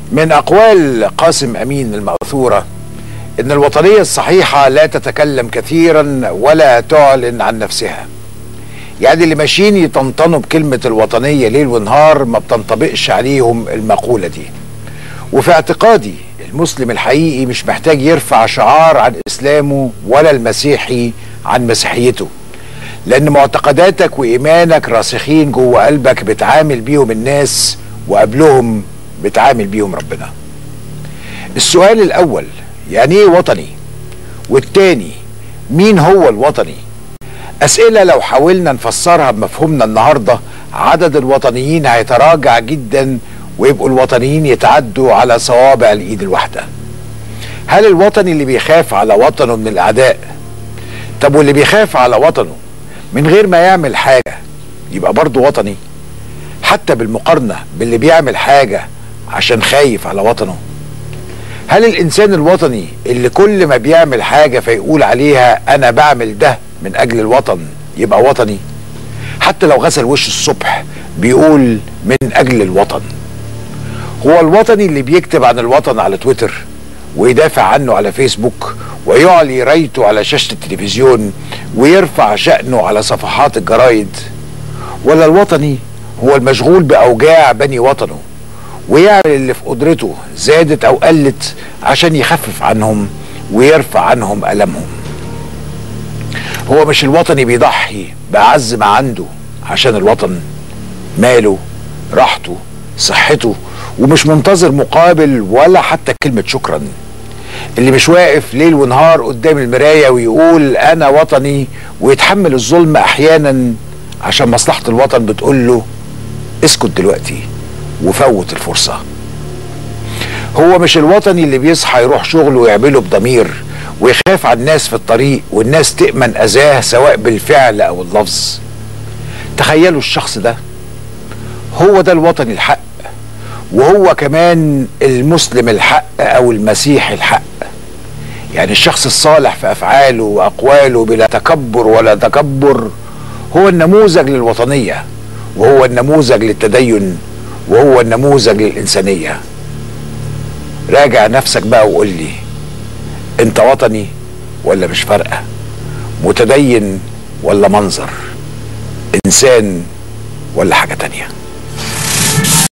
من أقوال قاسم أمين المأثورة إن الوطنية الصحيحة لا تتكلم كثيرا ولا تعلن عن نفسها يعني اللي ماشيين يطنطنوا بكلمة الوطنية ليل ونهار ما بتنطبقش عليهم المقولة دي وفي اعتقادي المسلم الحقيقي مش محتاج يرفع شعار عن إسلامه ولا المسيحي عن مسيحيته لأن معتقداتك وإيمانك راسخين جوه قلبك بتعامل بيهم الناس وقبلهم بتعامل بيهم ربنا السؤال الأول يعني إيه وطني والتاني مين هو الوطني أسئلة لو حاولنا نفسرها بمفهومنا النهاردة عدد الوطنيين هيتراجع جدا ويبقوا الوطنيين يتعدوا على صوابع الإيد الواحدة هل الوطني اللي بيخاف على وطنه من الأعداء طب واللي بيخاف على وطنه من غير ما يعمل حاجة يبقى برضه وطني حتى بالمقارنة باللي بيعمل حاجة عشان خايف على وطنه هل الإنسان الوطني اللي كل ما بيعمل حاجة فيقول عليها أنا بعمل ده من أجل الوطن يبقى وطني حتى لو غسل وشه الصبح بيقول من أجل الوطن هو الوطني اللي بيكتب عن الوطن على تويتر ويدافع عنه على فيسبوك ويعلي رايته على شاشة التلفزيون ويرفع شأنه على صفحات الجرايد ولا الوطني هو المشغول بأوجاع بني وطنه ويعمل اللي في قدرته زادت أو قلت عشان يخفف عنهم ويرفع عنهم ألمهم هو مش الوطني بيضحي بأعز ما عنده عشان الوطن ماله راحته صحته ومش منتظر مقابل ولا حتى كلمة شكرا اللي مش واقف ليل ونهار قدام المراية ويقول أنا وطني ويتحمل الظلم أحيانا عشان مصلحة الوطن بتقول له اسكت دلوقتي وفوت الفرصة هو مش الوطني اللي بيصحى يروح شغله ويعمله بضمير ويخاف على الناس في الطريق والناس تأمن أذاه سواء بالفعل أو اللفظ تخيلوا الشخص ده هو ده الوطني الحق وهو كمان المسلم الحق أو المسيح الحق يعني الشخص الصالح في أفعاله وأقواله بلا تكبر ولا تكبر هو النموذج للوطنية وهو النموذج للتدين وهو النموذج للإنسانية راجع نفسك بقى وقول لي انت وطني ولا مش فارقة متدين ولا منظر انسان ولا حاجة تانية